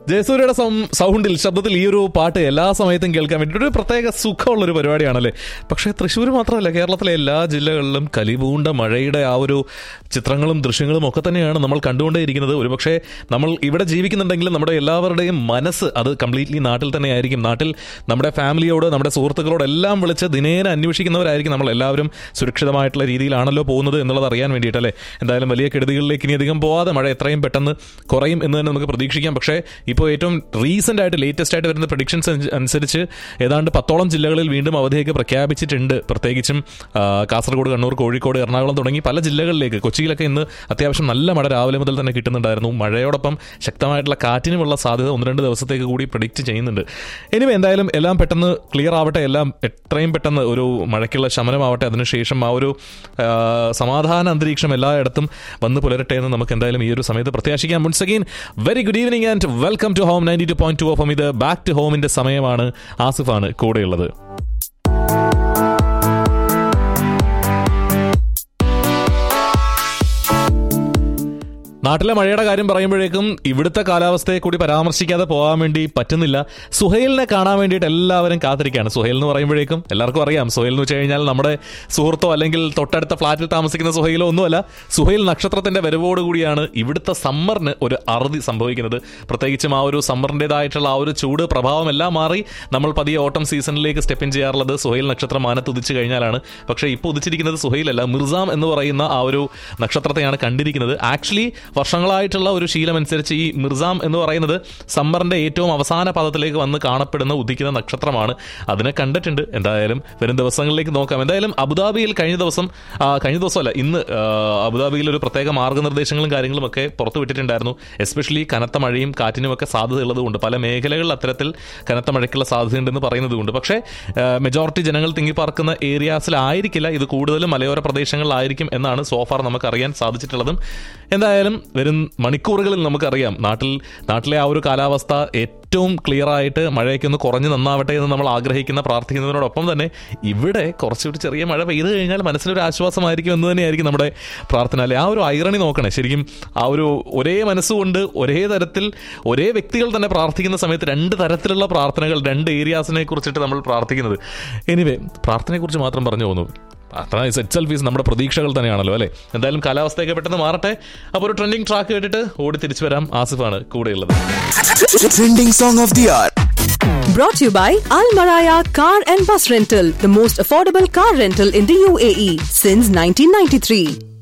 ജയസൂര്യയുടെ some- സൗണ്ടിൽ ശബ്ദത്തിൽ ഈ ഒരു പാട്ട് എല്ലാ സമയത്തും കേൾക്കാൻ വേണ്ടി ഒരു പ്രത്യേക സുഖമുള്ള ഒരു പരിപാടിയാണല്ലേ പക്ഷേ തൃശ്ശൂർ മാത്രമല്ല കേരളത്തിലെ എല്ലാ ജില്ലകളിലും കലിപൂണ്ട മഴയുടെ ആ ഒരു ചിത്രങ്ങളും ദൃശ്യങ്ങളും ഒക്കെ തന്നെയാണ് നമ്മൾ കണ്ടുകൊണ്ടേയിരിക്കുന്നത് ഒരുപക്ഷെ നമ്മൾ ഇവിടെ ജീവിക്കുന്നുണ്ടെങ്കിലും നമ്മുടെ എല്ലാവരുടെയും മനസ്സ് അത് കംപ്ലീറ്റ്ലി നാട്ടിൽ തന്നെ ആയിരിക്കും നാട്ടിൽ നമ്മുടെ ഫാമിലിയോട് നമ്മുടെ സുഹൃത്തുക്കളോട് എല്ലാം വിളിച്ച് ദിനേന അന്വേഷിക്കുന്നവരായിരിക്കും നമ്മൾ എല്ലാവരും സുരക്ഷിതമായിട്ടുള്ള രീതിയിലാണല്ലോ പോകുന്നത് എന്നുള്ളത് അറിയാൻ വേണ്ടിയിട്ടല്ലേ എന്തായാലും വലിയ കെടുതികളിലേക്ക് ഇനി അധികം പോവാതെ മഴ എത്രയും പെട്ടെന്ന് കുറയും എന്ന് തന്നെ നമുക്ക് പ്രതീക്ഷിക്കാം പക്ഷേ ഇപ്പോൾ ഏറ്റവും റീസെന്റ് ആയിട്ട് ലേറ്റസ്റ്റ് ആയിട്ട് വരുന്ന പ്രഡിക്ഷൻസ് അനുസരിച്ച് ഏതാണ്ട് പത്തോളം ജില്ലകളിൽ വീണ്ടും അവധിയൊക്കെ പ്രഖ്യാപിച്ചിട്ടുണ്ട് പ്രത്യേകിച്ചും ആ, കാസർഗോഡ് കണ്ണൂർ കോഴിക്കോട് എറണാകുളം തുടങ്ങി പല ജില്ലകളിലേക്ക് കൊച്ചിയിലൊക്കെ ഇന്ന് അത്യാവശ്യം നല്ല മഴ രാവിലെ മുതൽ തന്നെ കിട്ടുന്നുണ്ടായിരുന്നു മഴയോടൊപ്പം ശക്തമായിട്ടുള്ള കാറ്റിനുമുള്ള സാധ്യത ഒന്ന് രണ്ട് ദിവസത്തേക്ക് കൂടി പ്രഡിക്റ്റ് ചെയ്യുന്നുണ്ട് എനിവേ എന്തായാലും എല്ലാം പെട്ടെന്ന് ക്ലിയർ ആവട്ടെ എല്ലാം എത്രയും പെട്ടെന്ന് ഒരു മഴയ്ക്കുള്ള ശമനമാവട്ടെ അതിനുശേഷം ആ ഒരു ആ, സമാധാന അന്തരീക്ഷം എല്ലായിടത്തും വന്ന് പുലരട്ടെ എന്ന് നമുക്ക് എന്തായാലും ഈ ഒരു സമയത്ത് പ്രത്യാശിക്കാം മുൻസ് again very good evening and welcome to home ninety two point two of ഇത് ബാക്ക് ടു ഹോമിന്റെ സമയമാണ് ആസിഫാണ് കൂടെയുള്ളത് നാട്ടിലെ മഴയുടെ കാര്യം പറയുമ്പോഴേക്കും ഇവിടുത്തെ കാലാവസ്ഥയെ കൂടി പരാമർശിക്കാതെ പോകാൻ വേണ്ടി പറ്റുന്നില്ല സുഹൈലിനെ കാണാൻ വേണ്ടിയിട്ട് എല്ലാവരും കാത്തിരിക്കുകയാണ് സുഹൈൽ എന്ന് പറയുമ്പോഴേക്കും എല്ലാവർക്കും അറിയാം സുഹൈൽ എന്ന് വെച്ച് കഴിഞ്ഞാൽ നമ്മുടെ സുഹൃത്തോ അല്ലെങ്കിൽ തൊട്ടടുത്ത ഫ്ളാറ്റിൽ താമസിക്കുന്ന സുഹൈലോ ഒന്നുമല്ല സുഹൈൽ നക്ഷത്രത്തിന്റെ വരവോടുകൂടിയാണ് ഇവിടുത്തെ സമ്മറിന് ഒരു അറുതി സംഭവിക്കുന്നത് പ്രത്യേകിച്ചും ആ ഒരു സമ്മറിൻ്റെതായിട്ടുള്ള ആ ഒരു ചൂട് പ്രഭാവം എല്ലാം മാറി നമ്മൾ പതിയെ ഓട്ടം സീസണിലേക്ക് സ്റ്റെപ്പ് ഇൻ ചെയ്യാറുള്ളത് സുഹൈൽ നക്ഷത്രം മാനത്ത് ഉദിച്ചു കഴിഞ്ഞാലാണ് പക്ഷേ ഇപ്പോൾ ഉദിച്ചിരിക്കുന്നത് സുഹൈലല്ല മിർസാം എന്ന് പറയുന്ന ആ ഒരു നക്ഷത്രത്തെയാണ് കണ്ടിരിക്കുന്നത് ആക്ച്വലി വർഷങ്ങളായിട്ടുള്ള ഒരു ശീലമനുസരിച്ച് ഈ മിർസാം എന്ന് പറയുന്നത് സമ്മറിന്റെ ഏറ്റവും അവസാന പാദത്തിലേക്ക് വന്ന് കാണപ്പെടുന്ന ഉദിക്കുന്ന നക്ഷത്രമാണ് അതിനെ കണ്ടിട്ടുണ്ട് എന്തായാലും വരും ദിവസങ്ങളിലേക്ക് നോക്കാം എന്തായാലും അബുദാബിയിൽ കഴിഞ്ഞ ദിവസം ആ, കഴിഞ്ഞ ദിവസമല്ല ഇന്ന് ആ, അബുദാബിയിൽ ഒരു പ്രത്യേക മാർഗ്ഗനിർദ്ദേശങ്ങളും കാര്യങ്ങളും ഒക്കെ പുറത്തു വിട്ടിട്ടുണ്ടായിരുന്നു എസ്പെഷ്യലി കനത്ത മഴയും കാറ്റിനും ഒക്കെ സാധ്യതയുള്ളതുകൊണ്ട് പല മേഖലകളിൽ അത്തരത്തിൽ കനത്ത മഴയ്ക്കുള്ള സാധ്യതയുണ്ടെന്ന് പറയുന്നതുകൊണ്ട് പക്ഷേ മെജോറിറ്റി ജനങ്ങൾ തിങ്ങിപ്പാർക്കുന്ന ഏരിയാസിലായിരിക്കില്ല ഇത് കൂടുതലും മലയോര പ്രദേശങ്ങളിലായിരിക്കും എന്നാണ് സോഫാർ നമുക്കറിയാൻ സാധിച്ചിട്ടുള്ളതും എന്തായാലും വരും മണിക്കൂറുകളിൽ നമുക്കറിയാം നാട്ടിൽ നാട്ടിലെ ആ ഒരു കാലാവസ്ഥ ഏറ്റവും ക്ലിയർ ആയിട്ട് മഴയൊക്കെ ഒന്ന് കുറഞ്ഞ് നന്നാവട്ടെ എന്ന് നമ്മൾ ആഗ്രഹിക്കുന്ന പ്രാർത്ഥിക്കുന്നതിനോടൊപ്പം തന്നെ ഇവിടെ കുറച്ചുകൂടി ചെറിയ മഴ പെയ്തു കഴിഞ്ഞാൽ മനസ്സിലൊരു ആശ്വാസമായിരിക്കും എന്ന് തന്നെയായിരിക്കും നമ്മുടെ പ്രാർത്ഥന അല്ലെ ആ ഒരു ഐറണി നോക്കണേ ശരിക്കും ആ ഒരു ഒരേ മനസ്സുകൊണ്ട് ഒരേ തരത്തിൽ ഒരേ വ്യക്തികൾ തന്നെ പ്രാർത്ഥിക്കുന്ന സമയത്ത് രണ്ട് തരത്തിലുള്ള പ്രാർത്ഥനകൾ രണ്ട് ഏരിയാസിനെ കുറിച്ചിട്ട് നമ്മൾ പ്രാർത്ഥിക്കുന്നത് എനിവേ പ്രാർത്ഥനയെക്കുറിച്ച് മാത്രം പറഞ്ഞു പോകുന്നു പ്രാർത്ഥന ഇസ് ഇറ്റ് സെൽഫ് ഈസ് നമ്മുടെ പ്രതീക്ഷകൾ തന്നെയാണല്ലോ അല്ലേ എന്തായാലും കാലാവസ്ഥയൊക്കെ പെട്ടെന്ന് മാറട്ടെ അപ്പോൾ ഒരു ട്രെൻഡിങ് ട്രാക്ക് കേട്ടിട്ട് ഓടി തിരിച്ചു വരാം ആസിഫാണ് കൂടെയുള്ളത് Trending song of the hour. Brought to you by Al Maraya Car and Bus Rental, the most affordable car rental in the UAE since 1993.